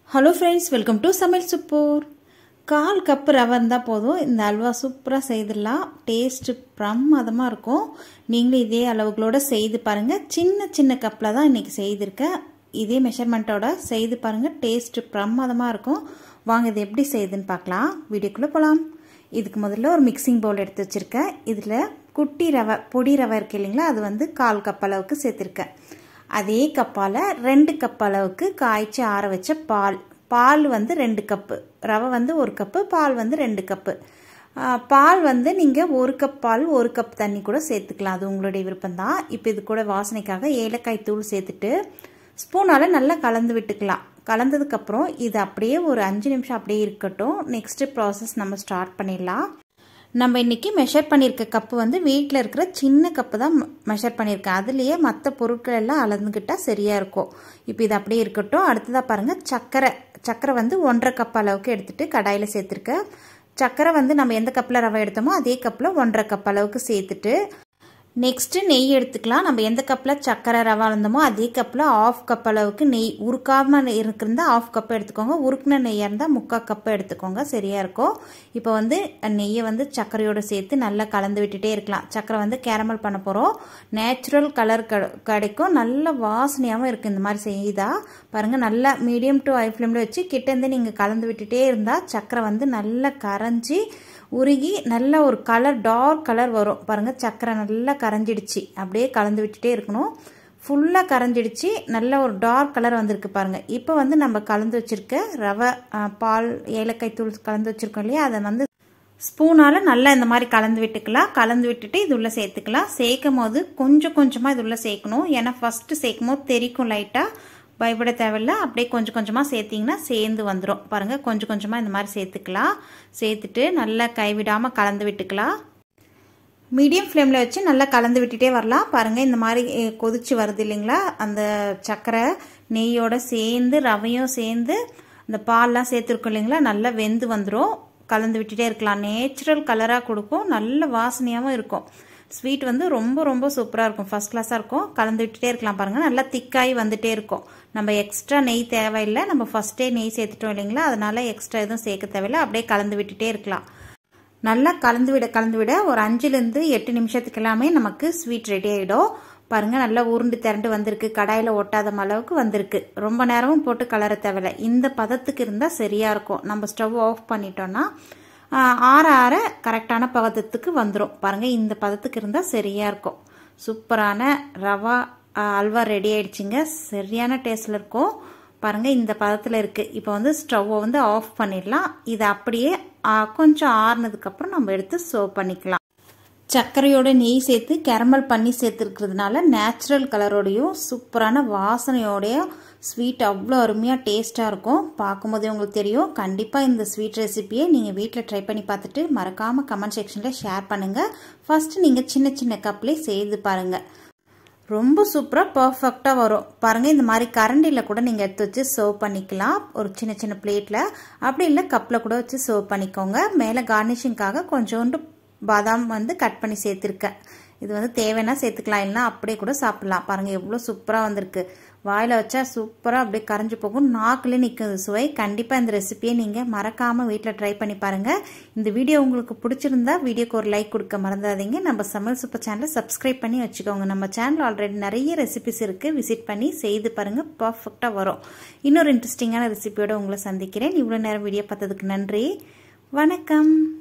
hello friends welcome to சமையல் சுப்பூர் கால் cup ரவை இருந்தால் போதும் இந்த அல்வா சூப்பராக செய்திடலாம் டேஸ்ட்டு பிரமாதமாக இருக்கும் நீங்களும் இதே அளவுகளோட செய்து பாருங்கள் சின்ன சின்ன கப்பில் தான் இன்றைக்கி செய்திருக்கேன் இதே மெஷர்மெண்ட்டோட செய்து பாருங்கள் டேஸ்ட்டு பிரமாதமாக இருக்கும் வாங்க இது எப்படி செய்யுதுன்னு பார்க்கலாம் வீடியோக்குள்ளே போகலாம் இதுக்கு முதல்ல ஒரு மிக்சிங் பவுல் எடுத்து வச்சுருக்கேன் இதில் குட்டி ரவை பொடி ரவை இருக்கு இல்லைங்களா அது வந்து கால் கப் அளவுக்கு சேர்த்துருக்கேன் அதே கப்பால் ரெண்டு கப் அளவுக்கு காய்ச்சி ஆற வச்ச பால் பால் வந்து ரெண்டு கப்பு ரவை வந்து ஒரு கப்பு பால் வந்து ரெண்டு கப்பு பால் வந்து நீங்கள் ஒரு கப் பால் ஒரு கப் தண்ணி கூட சேர்த்துக்கலாம் அது உங்களுடைய விருப்பம்தான் இப்போ இது கூட வாசனைக்காக ஏலக்காய் தூள் சேர்த்துட்டு ஸ்பூனால் நல்லா கலந்து விட்டுக்கலாம் கலந்ததுக்கப்புறம் இது அப்படியே ஒரு அஞ்சு நிமிஷம் அப்படியே இருக்கட்டும் நெக்ஸ்ட்டு ப்ராசஸ் நம்ம ஸ்டார்ட் பண்ணிடலாம் நம்ம இன்றைக்கி மெஷர் பண்ணியிருக்க கப்பு வந்து வீட்டில் இருக்கிற சின்ன கப்பு தான் மெஷர் பண்ணியிருக்கேன் அதுலேயே மற்ற பொருட்கள் எல்லாம் அளந்துக்கிட்டால் சரியாக இருக்கும் இப்போ இது அப்படியே இருக்கட்டும் அடுத்ததாக பாருங்கள் சர்க்கரை சர்க்கரை வந்து ஒன்றரை கப் அளவுக்கு எடுத்துகிட்டு கடாயில் சேர்த்துருக்கேன் சர்க்கரை வந்து நம்ம எந்த கப்பில் ரவை எடுத்தோமோ அதே கப்பில் ஒன்றரை கப் அளவுக்கு சேர்த்துட்டு நெக்ஸ்ட்டு நெய் எடுத்துக்கலாம் நம்ம எந்த கப்பில் சர்க்கரை ரவா இருந்தோமோ அதே கப்பில் ஆஃப் கப் அளவுக்கு நெய் உருக்காமல் இருக்கிறதா ஆஃப் கப் எடுத்துக்கோங்க உருக்குன நெய்யாக இருந்தால் முக்கால் கப்பு எடுத்துக்கோங்க சரியாக இருக்கும் இப்போ வந்து நெய்யை வந்து சர்க்கரையோடு சேர்த்து நல்லா கலந்து விட்டுட்டே இருக்கலாம் சர்க்கரை வந்து கேரமல் பண்ண போகிறோம் நேச்சுரல் கலர் கிடைக்கும் நல்ல வாசனையாகவும் இருக்குது இந்த மாதிரி செய்தால் பாருங்கள் நல்லா மீடியம் டு ஹை ஃப்ளேமில் வச்சு கிட்டேருந்து நீங்கள் கலந்து விட்டுட்டே இருந்தால் சர்க்கரை வந்து நல்லா கரைஞ்சி உருகி நல்ல ஒரு கலர் டார்க் கலர் வரும் பாருங்கள் சர்க்கரை நல்லா கரைஞ்சிடுச்சு அப்படியே கலந்து விட்டுட்டே இருக்கணும் ஃபுல்லாக கரைஞ்சிடுச்சு நல்ல ஒரு டார்க் கலர் வந்திருக்கு பாருங்கள் இப்போ வந்து நம்ம கலந்து வச்சுருக்க ரவை பால் ஏலக்காய் தூள் கலந்து வச்சுருக்கோம் இல்லையா அதை வந்து ஸ்பூனால் நல்லா இந்த மாதிரி கலந்து விட்டுக்கலாம் கலந்து விட்டுட்டு இது உள்ளே சேர்த்துக்கலாம் சேர்க்கும் போது கொஞ்சம் கொஞ்சமாக இது உள்ளே சேர்க்கணும் ஏன்னா ஃபஸ்ட்டு சேர்க்கும் போது தெரிக்கும் லைட்டாக பயப்பட தேவையில்ல அப்படியே கொஞ்சம் கொஞ்சமாக சேர்த்திங்கன்னா சேர்ந்து வந்துடும் பாருங்கள் கொஞ்சம் கொஞ்சமாக இந்த மாதிரி சேர்த்துக்கலாம் சேர்த்துட்டு நல்லா கைவிடாமல் கலந்து விட்டுக்கலாம் மீடியம் ஃப்ளேமில் வச்சு நல்லா கலந்து விட்டுட்டே வரலாம் பாருங்கள் இந்த மாதிரி கொதிச்சு வருது இல்லைங்களா அந்த சர்க்கரை நெய்யோடு சேர்ந்து ரவையும் சேர்ந்து அந்த பால்லாம் சேர்த்துருக்கோம் இல்லைங்களா நல்லா வெந்து வந்துடும் கலந்து விட்டுட்டே இருக்கலாம் நேச்சுரல் கலராக கொடுக்கும் நல்ல வாசனையாகவும் இருக்கும் ஸ்வீட் வந்து ரொம்ப ரொம்ப சூப்பராக இருக்கும் ஃபஸ்ட் கிளாஸாக இருக்கும் கலந்து விட்டுட்டே இருக்கலாம் பாருங்கள் நல்லா திக்காகி வந்துட்டே இருக்கும் நம்ம எக்ஸ்ட்ரா நெய் தேவையில்லை நம்ம ஃபஸ்ட்டே நெய் சேர்த்துட்டோம் இல்லைங்களா அதனால் எக்ஸ்ட்ரா எதுவும் சேர்க்க தேவையில்லை அப்படியே கலந்து விட்டுட்டே இருக்கலாம் நல்லா கலந்து விட கலந்து விட ஒரு அஞ்சுலேருந்து எட்டு நிமிஷத்துக்கு எல்லாமே நமக்கு ஸ்வீட் ரெடி ஆகிடும் பாருங்கள் நல்லா உருண்டு திரண்டு வந்திருக்கு கடாயில் ஒட்டாத அளவுக்கு வந்திருக்கு ரொம்ப நேரமும் போட்டு கலர தேவையில்லை இந்த பதத்துக்கு இருந்தால் சரியாக இருக்கும் நம்ம ஸ்டவ் ஆஃப் பண்ணிட்டோன்னா ஆற ஆற கரெக்டான பதத்துக்கு வந்துடும் பாருங்கள் இந்த பதத்துக்கு இருந்தால் சரியாக இருக்கும் சூப்பரான ரவா அல்வா ரெடி ஆயிடுச்சுங்க சரியான டேஸ்டில் இருக்கும் பாருங்கள் இந்த பதத்தில் இருக்குது இப்போ வந்து ஸ்டவ்வை வந்து ஆஃப் பண்ணிடலாம் இதை அப்படியே கொஞ்சம் ஆறுனதுக்கப்புறம் நம்ம எடுத்து சர்வ் பண்ணிக்கலாம் சர்க்கரையோட நெய் சேர்த்து கேரமல் பண்ணி சேர்த்துருக்கிறதுனால நேச்சுரல் கலரோடையும் சூப்பரான வாசனையோடையும் ஸ்வீட் அவ்வளோ அருமையாக டேஸ்ட்டாக இருக்கும் பார்க்கும்போதே உங்களுக்கு தெரியும் கண்டிப்பாக இந்த ஸ்வீட் ரெசிப்பியை நீங்கள் வீட்டில் ட்ரை பண்ணி பார்த்துட்டு மறக்காமல் கமெண்ட் செக்ஷனில் ஷேர் பண்ணுங்கள் ஃபஸ்ட்டு நீங்கள் சின்ன சின்ன கப்லேயே செய்து பாருங்கள் ரொம்ப சூப்பராக பர்ஃபெக்டாக வரும் பாருங்கள் இந்த மாதிரி கரண்டியில் கூட நீங்கள் எடுத்து வச்சு சர்வ் பண்ணிக்கலாம் ஒரு சின்ன சின்ன பிளேட்டில் அப்படி இல்லை கப்பில் கூட வச்சு சர்வ் பண்ணிக்கோங்க மேலே கார்னிஷிங்காக கொஞ்சோண்டு பாதாம் வந்து கட் பண்ணி சேர்த்துருக்கேன் இது வந்து தேவைன்னா சேர்த்துக்கலாம் இல்லைனா அப்படியே கூட சாப்பிட்லாம் பாருங்கள் எவ்வளோ சூப்பராக வந்திருக்கு வாயில் வச்சா சூப்பராக அப்படியே கரைஞ்சி போகும் நாக்கில் நிற்குது சுவை கண்டிப்பாக இந்த ரெசிபியை நீங்கள் மறக்காமல் வீட்டில் ட்ரை பண்ணி பாருங்கள் இந்த வீடியோ உங்களுக்கு பிடிச்சிருந்தா வீடியோக்கு ஒரு லைக் கொடுக்க மறந்துடாதீங்க நம்ம சமையல் சூப்பர் சேனலை சப்ஸ்கிரைப் பண்ணி வச்சுக்கோங்க நம்ம சேனல் ஆல்ரெடி நிறைய ரெசிபிஸ் இருக்குது விசிட் பண்ணி செய்து பாருங்கள் பர்ஃபெக்டாக வரும் இன்னொரு இன்ட்ரெஸ்டிங்கான ரெசிபியோட உங்களை சந்திக்கிறேன் இவ்வளோ நேரம் வீடியோ பார்த்ததுக்கு நன்றி வணக்கம்